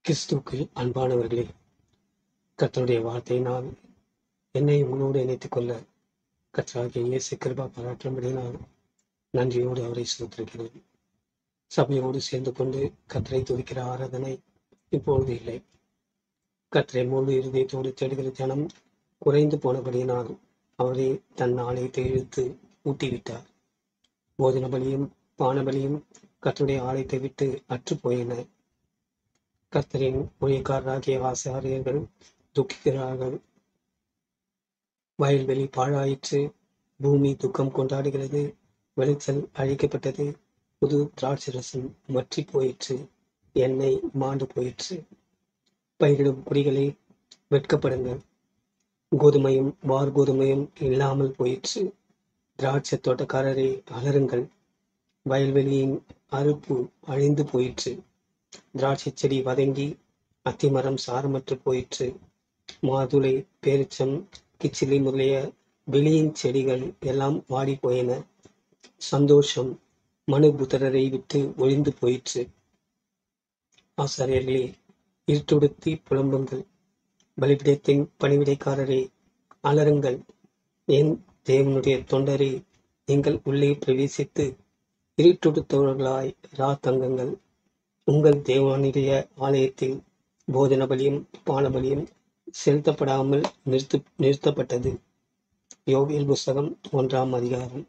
கிறிஸ்துவுக்குள் அன்பானவர்களே கர்த்தருடைய வார்த்தையினால் என்னை உங்களோடு இணைத்துக் கொள்ள கர்த்தராகிய இயேசு கிருபா பாராட்டும்படினால் நன்றியோடு அவரை சோத்திருக்கிறேன் சபையோடு சேர்ந்து கொண்டு கர்த்தரை துதிக்கிற ஆராதனை இப்பொழுது இல்லை கர்த்தரை முழு இருதயத்தோடு தேடுகிற ஜனம் குறைந்து போனபடியினால் அவரே தன் ஆலயத்தை இழுத்து ஊட்டிவிட்டார் போஜன பலியும் பானபலியும் கர்த்தருடைய ஆலயத்தை விட்டு அற்றுப் போயின கர்த்தரின் ஊழியக்காரராகிய ஆசாரியர்கள் துக்கிக்கிறார்கள் வயல்வெளி பாழாயிற்று பூமி துக்கம் கொண்டாடுகிறது விளைச்சல் அழிக்கப்பட்டது புது திராட்சை ரசம் வற்றி போயிற்று எண்ணெய் மாண்டு போயிற்று பயிரிடும் குடிகளை வெட்கப்படுங்கள் கோதுமையும் வார் கோதுமையும் இல்லாமல் போயிற்று திராட்சை தோட்டக்காரரை அலருங்கள் வயல்வெளியின் அறுப்பு அழிந்து போயிற்று திராட்சை செடி வதங்கி அத்திமரம் சாரமற்று போயிற்று மாதுளை பேரிச்சம் கிச்சிலி முதலிய வெளியின் செடிகள் எல்லாம் வாடி போயின சந்தோஷம் மனுபுத்திரரை விட்டு ஒழிந்து போயிற்று ஆசாரியர்களே இருட்டுடுத்தி புலம்புங்கள் பலிபிடத்தின் பணிவிடைக்காரரே அலருங்கள் என் தேவனுடைய தொண்டரே நீங்கள் உள்ளே பிரவேசித்து இருட்டுடுத்தவர்களாய் ராத்தங்கங்கள் உங்கள் தேவனுடைய ஆலயத்தில் போஜன பலியும் பானபலியும் செலுத்தப்படாமல் நிறுத்து நிறுத்தப்பட்டது யோவியல் புஸ்தகம் ஒன்றாம் அதிகாரம்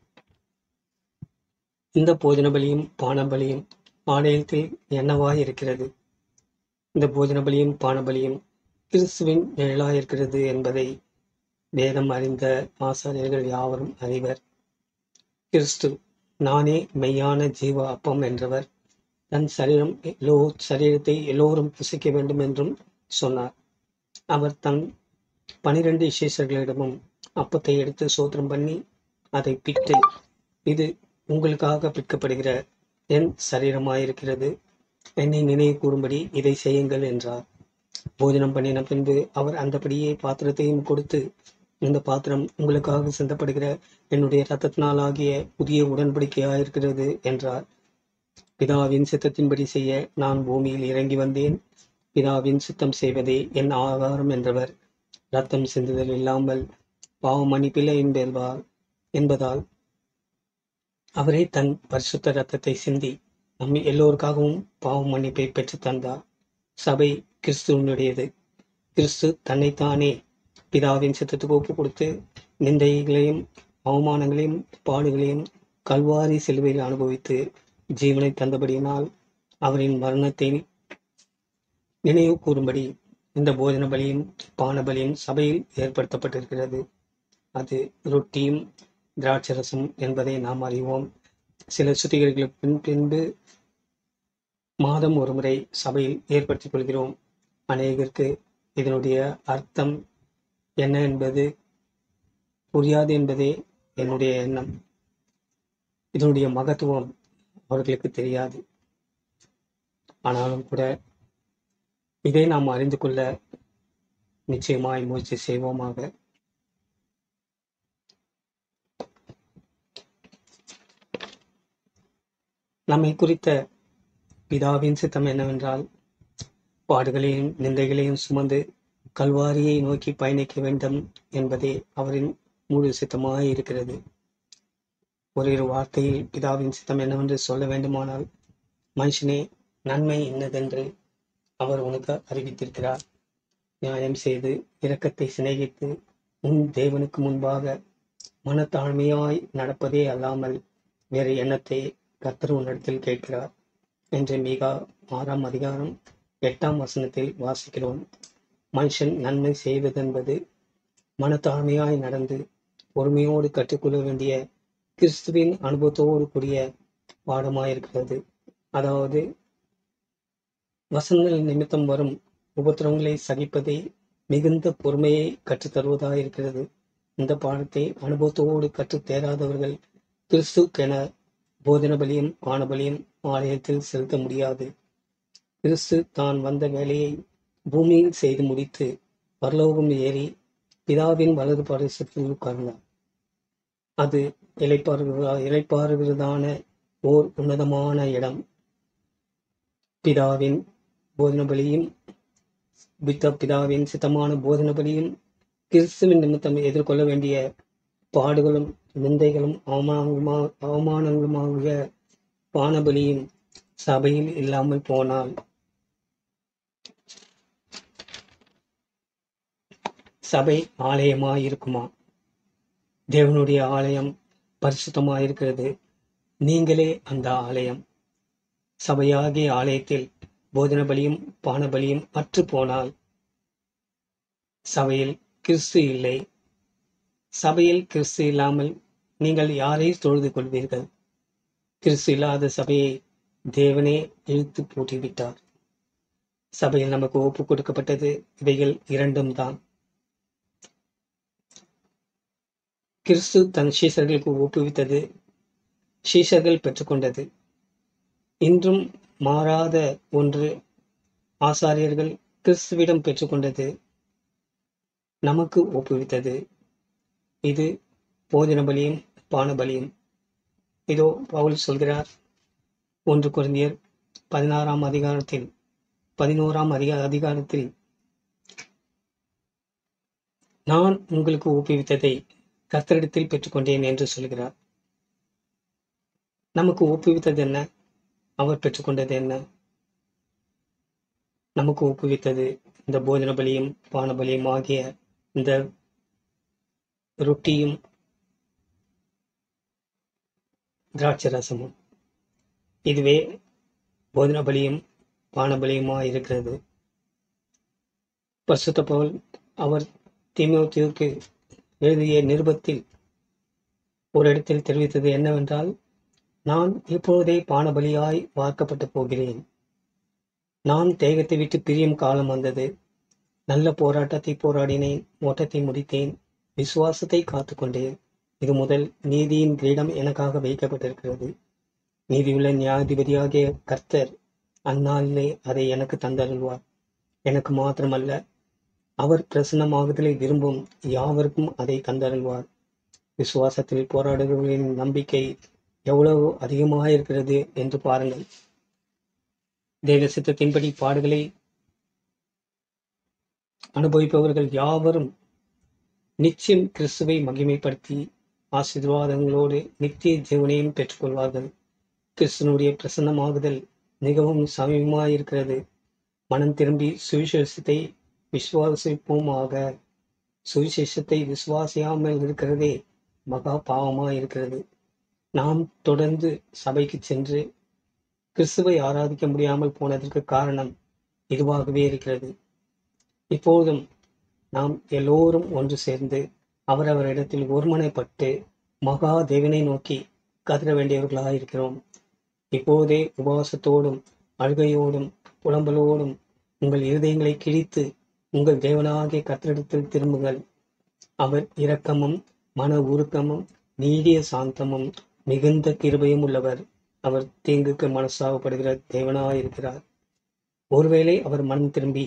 இந்த போஜன பலியும் பானபலியும் ஆலயத்தில் என்னவாய் இருக்கிறது இந்த போஜன பலியும் பானபலியும் கிறிஸ்துவின் நிழலாயிருக்கிறது என்பதை வேதம் அறிந்த ஆசாரியர்கள் யாவரும் அறிவர் கிறிஸ்து நானே மெய்யான ஜீவ அப்பம் என்றவர் தன் சரீரம் எல்லோ சரீரத்தை எல்லோரும் புசிக்க வேண்டும் என்றும் சொன்னார் அவர் தன் பனிரெண்டு விசேஷர்களிடமும் அப்பத்தை எடுத்து சோத்திரம் பண்ணி அதை பிட்டு இது உங்களுக்காக பிற்கப்படுகிற என் சரீரமாயிருக்கிறது என்னை நினைவு கூறும்படி இதை செய்யுங்கள் என்றார் போஜனம் பண்ணின பின்பு அவர் அந்தபடியே பாத்திரத்தையும் கொடுத்து இந்த பாத்திரம் உங்களுக்காக சிந்தப்படுகிற என்னுடைய இரத்தத்தினாலாகிய புதிய உடன்படிக்கையாயிருக்கிறது என்றார் பிதாவின் சித்தத்தின்படி செய்ய நான் பூமியில் இறங்கி வந்தேன் பிதாவின் சித்தம் செய்வதே என் ஆகாரம் என்றவர் ரத்தம் சிந்துதல் இல்லாமல் பாவம் மன்னிப்பில்லை என்பதால் என்பதால் அவரே தன் பரிசுத்த ரத்தத்தை சிந்தி நம்ம எல்லோருக்காகவும் பாவம் மன்னிப்பை பெற்று தந்தார் சபை கிறிஸ்துவனுடையது கிறிஸ்து தன்னைத்தானே பிதாவின் சித்தத்துக்கு ஒப்பு கொடுத்து நிந்தைகளையும் அவமானங்களையும் பாடுகளையும் கல்வாரி சிலுவையில் அனுபவித்து ஜீவனை தந்தபடியினால் அவரின் மரணத்தை நினைவு கூறும்படி இந்த போஜன பலியும் பான பலியும் சபையில் ஏற்படுத்தப்பட்டிருக்கிறது அது ரொட்டியும் திராட்சரசம் என்பதை நாம் அறிவோம் சில சுத்திகரிகளுக்கு பின் பின்பு மாதம் ஒரு முறை சபையில் ஏற்படுத்திக் கொள்கிறோம் அநேகருக்கு இதனுடைய அர்த்தம் என்ன என்பது புரியாது என்பதே என்னுடைய எண்ணம் இதனுடைய மகத்துவம் அவர்களுக்கு தெரியாது ஆனாலும் கூட இதை நாம் அறிந்து கொள்ள நிச்சயமாய் முயற்சி செய்வோமாக நம்மை குறித்த பிதாவின் சித்தம் என்னவென்றால் பாடுகளையும் நிந்தைகளையும் சுமந்து கல்வாரியை நோக்கி பயணிக்க வேண்டும் என்பதே அவரின் முழு சித்தமாக இருக்கிறது ஒரு இரு வார்த்தையில் பிதாவின் சித்தம் என்னவென்று சொல்ல வேண்டுமானால் மனுஷனே நன்மை இன்னதென்று அவர் உனக்கு அறிவித்திருக்கிறார் நியாயம் செய்து இரக்கத்தை சிநேகித்து உன் தேவனுக்கு முன்பாக மனத்தாழ்மையாய் நடப்பதே அல்லாமல் வேறு எண்ணத்தை கர்த்தர் உன்னிடத்தில் கேட்கிறார் என்று மீகா ஆறாம் அதிகாரம் எட்டாம் வசனத்தில் வாசிக்கிறோம் மனுஷன் நன்மை செய்வதென்பது மனத்தாழ்மையாய் நடந்து பொறுமையோடு கற்றுக்கொள்ள வேண்டிய கிறிஸ்துவின் அனுபவத்தோடு கூடிய பாடமாயிருக்கிறது அதாவது வசனங்கள் நிமித்தம் வரும் உபத்திரவங்களை சகிப்பதே மிகுந்த பொறுமையை கற்றுத்தருவதாயிருக்கிறது இந்த பாடத்தை அனுபவத்தோடு கற்றுத் தேராதவர்கள் கிறிஸ்துக்கென போதன பலியும் பானபலியும் ஆலயத்தில் செலுத்த முடியாது கிறிஸ்து தான் வந்த வேலையை பூமியில் செய்து முடித்து பரலோகம் ஏறி பிதாவின் வலது பரிசத்தில் உட்கார்ந்தார் அது இலைப்பாறுகிறதா இலைப்பாறுகிறதான ஓர் உன்னதமான இடம் பிதாவின் போதன பலியும் பித்த பிதாவின் சித்தமான போதனபடியும் கிறிஸ்துவின் நிமித்தம் எதிர்கொள்ள வேண்டிய பாடுகளும் நிந்தைகளும் அவமானங்களுமா அவமானங்களுமாகிய பானபலியும் சபையில் இல்லாமல் போனால் சபை ஆலயமாய் இருக்குமா தேவனுடைய ஆலயம் பரிசுத்தமாய் இருக்கிறது நீங்களே அந்த ஆலயம் சபையாகிய ஆலயத்தில் போதன பலியும் பான பலியும் அற்று போனால் சபையில் கிறிஸ்து இல்லை சபையில் கிறிஸ்து இல்லாமல் நீங்கள் யாரை தொழுது கொள்வீர்கள் கிறிஸ்து இல்லாத சபையை தேவனே இழுத்து பூட்டிவிட்டார் சபையில் நமக்கு ஒப்பு கொடுக்கப்பட்டது இவைகள் இரண்டும் தான் கிறிஸ்து தன் சீசர்களுக்கு ஒப்புவித்தது சீஷர்கள் பெற்றுக்கொண்டது இன்றும் மாறாத ஒன்று ஆசாரியர்கள் கிறிஸ்துவிடம் பெற்றுக்கொண்டது நமக்கு ஒப்புவித்தது இது போஜன பலியும் பான பலியும் இதோ பவுல் சொல்கிறார் ஒன்று குருந்தியர் பதினாறாம் அதிகாரத்தில் பதினோராம் அதிக அதிகாரத்தில் நான் உங்களுக்கு ஒப்புவித்ததை கர்த்தரிடத்தில் பெற்றுக்கொண்டேன் என்று சொல்கிறார் நமக்கு ஒப்புவித்தது என்ன அவர் பெற்றுக்கொண்டது என்ன நமக்கு ஒப்புவித்தது இந்த போஜன பலியும் பான பலியும் ஆகிய இந்த ரொட்டியும் திராட்சை ரசமும் இதுவே போஜன பலியும் பான பலியுமா இருக்கிறது பரிசுத்த பவுல் அவர் தீமோத்தியுக்கு எழுதிய நிருபத்தில் ஒரு இடத்தில் தெரிவித்தது என்னவென்றால் நான் இப்பொழுதே பானபலியாய் வார்க்கப்பட்டு போகிறேன் நான் தேகத்தை விட்டு பிரியும் காலம் வந்தது நல்ல போராட்டத்தை போராடினேன் ஓட்டத்தை முடித்தேன் விசுவாசத்தை காத்துக்கொண்டேன் இது முதல் நீதியின் கிரீடம் எனக்காக வைக்கப்பட்டிருக்கிறது நீதியுள்ள நியாயாதிபதியாகிய கர்த்தர் அந்நாளிலே அதை எனக்கு தந்தருள்வார் எனக்கு மாத்திரமல்ல அவர் பிரசன்னமாகுதலை விரும்பும் யாவருக்கும் அதை தந்தருள்வார் விசுவாசத்தில் போராடுபவர்களின் நம்பிக்கை எவ்வளவு அதிகமாக இருக்கிறது என்று பாருங்கள் தேவ சித்தத்தின்படி பாடுகளை அனுபவிப்பவர்கள் யாவரும் நிச்சயம் கிறிஸ்துவை மகிமைப்படுத்தி ஆசீர்வாதங்களோடு நித்திய ஜீவனையும் பெற்றுக்கொள்வார்கள் கிறிஸ்துவனுடைய பிரசன்னமாகுதல் மிகவும் சமீபமாயிருக்கிறது மனம் திரும்பி சுவிசேஷத்தை விசுவாசிப்போமாக சுவிசேஷத்தை விசுவாசியாமல் இருக்கிறதே மகா பாவமாக இருக்கிறது நாம் தொடர்ந்து சபைக்கு சென்று கிறிஸ்துவை ஆராதிக்க முடியாமல் போனதற்கு காரணம் இதுவாகவே இருக்கிறது இப்போதும் நாம் எல்லோரும் ஒன்று சேர்ந்து அவரவரிடத்தில் ஒருமனைப்பட்டு மகா தேவனை நோக்கி கதற வேண்டியவர்களாக இருக்கிறோம் இப்போதே உபவாசத்தோடும் அழுகையோடும் புலம்பலோடும் உங்கள் இருதயங்களை கிழித்து உங்கள் தேவனாகிய கத்திரிடத்தில் திரும்புங்கள் அவர் இரக்கமும் மன உருக்கமும் நீடிய சாந்தமும் மிகுந்த கிருபையும் உள்ளவர் அவர் தீங்குக்கு மனசாகப்படுகிற தேவனாயிருக்கிறார் ஒருவேளை அவர் மனம் திரும்பி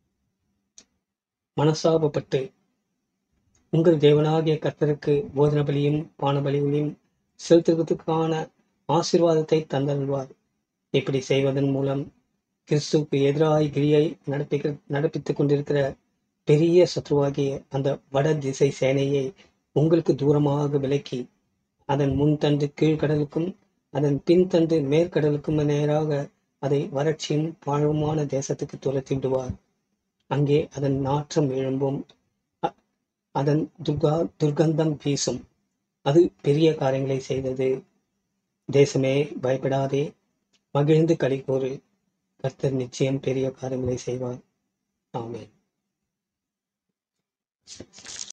மனசாபப்பட்டு உங்கள் தேவனாகிய கர்த்தருக்கு போதன பலியும் பானபலிகளையும் செலுத்துவதற்கான ஆசீர்வாதத்தை தந்தருள்வார் இப்படி செய்வதன் மூலம் கிறிஸ்துவுக்கு எதிராய் கிரியை நடப்பிக்க நடப்பித்துக் கொண்டிருக்கிற பெரிய சத்ருவாகிய அந்த வட திசை சேனையை உங்களுக்கு தூரமாக விலக்கி அதன் முன்தண்டு கீழ்கடலுக்கும் அதன் பின்தண்டு மேற்கடலுக்கும் நேராக அதை வறட்சியும் பாழுமான தேசத்துக்கு துரத்தி விடுவார் அங்கே அதன் நாற்றம் எழும்பும் அ- அதன் துர்கா துர்கந்தம் வீசும் அது பெரிய காரியங்களை செய்தது தேசமே பயப்படாதே மகிழ்ந்து களிகூறு கர்த்தர் நிச்சயம் பெரிய காரியங்களை செய்வார் ஆமென்